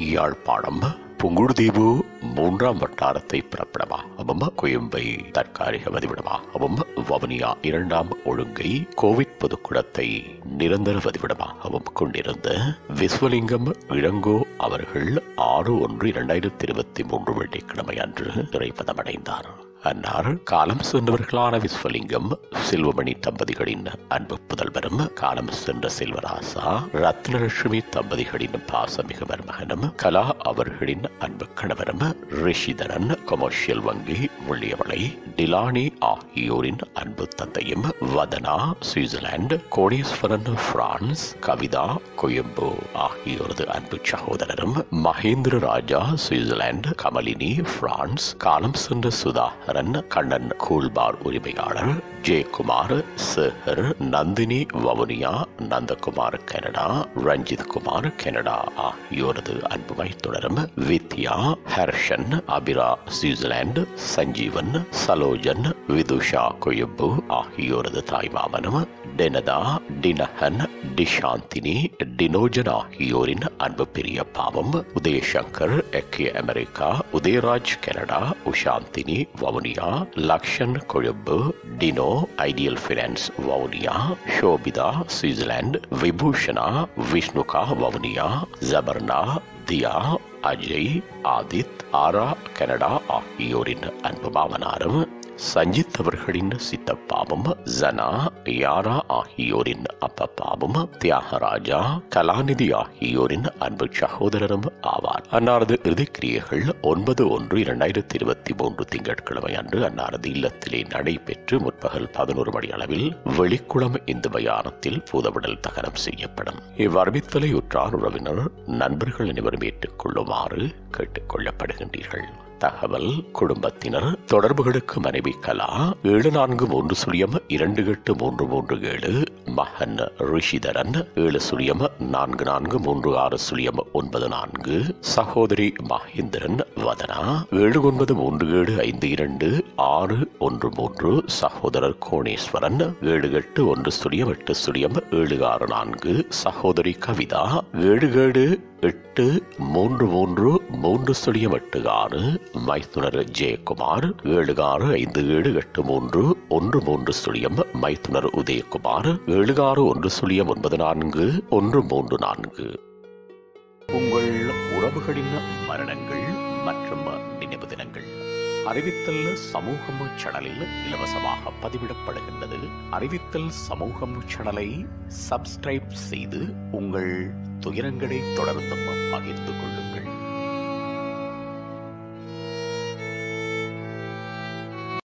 யாழ்ப்பாணம் புங்குடுதீவு மூன்றாம் வட்டாரத்தை பிறப்பிடமாகவும் கொழும்பை தற்காலிக வதிவிடமாகவும் வவுனியா இரண்டாம் ஒழுங்கை கோவிட் பொதுக்குடத்தை நிரந்தர வதிவிடமாகவும் கொண்டிருந்த விஸ்வலிங்கம் இளங்கோ அவர்கள் ஆறு ஒன்று இரண்டாயிரத்தி இருபத்தி மூன்று வெள்ளிக்கிழமை அன்று இறைப்பதமடைந்தார் அன்னார் காலம் சென்றவர்களான விஸ்வலிங்கம் செல்வமணி தம்பதிகளின் அன்பு புதல்வரும் காலம் சென்ற செல்வராசா ரத்னலட்சுமி தம்பதிகளின் பாசமிகு மருமகனும் கலா அவர்களின் அன்பு கணவரும் ரிஷிதரன் கொமர்ஷியல் வங்கி முள்ளியவளை டிலானி ஆகியோரின் அன்பு தந்தையும் வதனா சுவிட்சர்லாந்து கோடீஸ்வரன் பிரான்ஸ் கவிதா கொயம்பு ஆகியோரது அன்பு சகோதரரும் மகேந்திர ராஜா சுவிட்சர்லாந்து கமலினி பிரான்ஸ் காலம் சென்ற சுதாகரன் கண்ணன் கூல்பார் உரிமையாளர் ஜெயக்குமார் சேகர் நந்தினி வவுனியா நந்தகுமார் கனடா ரஞ்சித் குமார் கனடா ஆகியோரது அன்பு மைத்துடரும் வித்யா ஹர்ஷன் அபிரா சுவிட்சர்லாந்து சஞ்சீவன் சலோஜன் விதுஷா கொயம்பு ஆகியோரது தாய்மாமனும் டெனதா டினஹன் டிஷாந்தினி டினோஜன் ஆகியோரின் அன்பு பெரிய பாவம் உதயசங்கர் எக்கிய America Udayaraj Canada Ushanthini Vavuniya Lakshan Colombo Dino Ideal Finance Vavuniya Shobitha Switzerland Vibushana Vishnuka Vavuniya Jaffna Dhiya Ajay Aadhith Aara Canada ஆகியோரின் அன்பு பாவனாரும் சஞ்சித் அவர்களின் சித்தப்பாவும் ஜனா யாரா ஆகியோரின் அப்பப்பாவும் தியாகராஜா கலாநிதி ஆகியோரின் அன்பு சகோதரரும் ஆவார் அன்னாரது இறுதிக்கிரியைகள் ஒன்பது ஒன்று இரண்டாயிரத்தி இருபத்தி மூன்று திங்கட்கிழமை அன்று அன்னாரது இல்லத்திலே நடைபெற்று முற்பகல் பதினோரு மணி அளவில் வெளிக்குளம் இந்து மயானத்தில் பூதவிடல் தகனம் செய்யப்படும் இவ்வறிவித்தலை உற்றார் உறவினர் நண்பர்கள் அனைவரும் ஏற்றுக்கொள்ளுமாறு கேட்டுக் கொள்ளப்படுகின்றீர்கள் தகவல் குடும்பத்தினர் தொடர்புகளுக்கு மனைவி கலா ஏழு நான்கு மூன்று சுழியம் இரண்டு எட்டு மூன்று மூன்று ஏழு மகன் ரிஷிதரன் ஏழு சுழியம் நான்கு நான்கு மூன்று ஆறு சுழியம் ஒன்பது நான்கு சகோதரி மகேந்திரன் வதனா ஏழு ஒன்பது மூன்று ஏழு ஐந்து இரண்டு ஆறு ஒன்று மூன்று சகோதரர் கோணேஸ்வரன் ஏழு எட்டு ஒன்று சுழியம் எட்டு சுழியம் ஏழு ஆறு நான்கு சகோதரி கவிதா ஏழு ஏழு எட்டு மூன்று மூன்று மூன்று சுழியம் எட்டு ஆறு மைத்துனர் ஜெயக்குமார் ஏழு ஆறு ஐந்து ஏழு எட்டு மூன்று ஒன்று மூன்று சுழியம் மைத்துனர் உதயகுமார் ஏழு ஆறு ஒன்று சுழியம் ஒன்பது நான்கு ஒன்று மூன்று நான்கு உங்கள் உறவுகளின் மரணங்கள் மற்றும் நினைவு தினங்கள் அறிவித்தல் சமூகம் சேனலில் இலவசமாக பதிவிடப்படுகின்றது அறிவித்தல் சமூகம் சேனலை சப்ஸ்கிரைப் செய்து உங்கள் துயரங்களை தொடர்ந்தும் பகிர்ந்து கொள்ளுங்கள்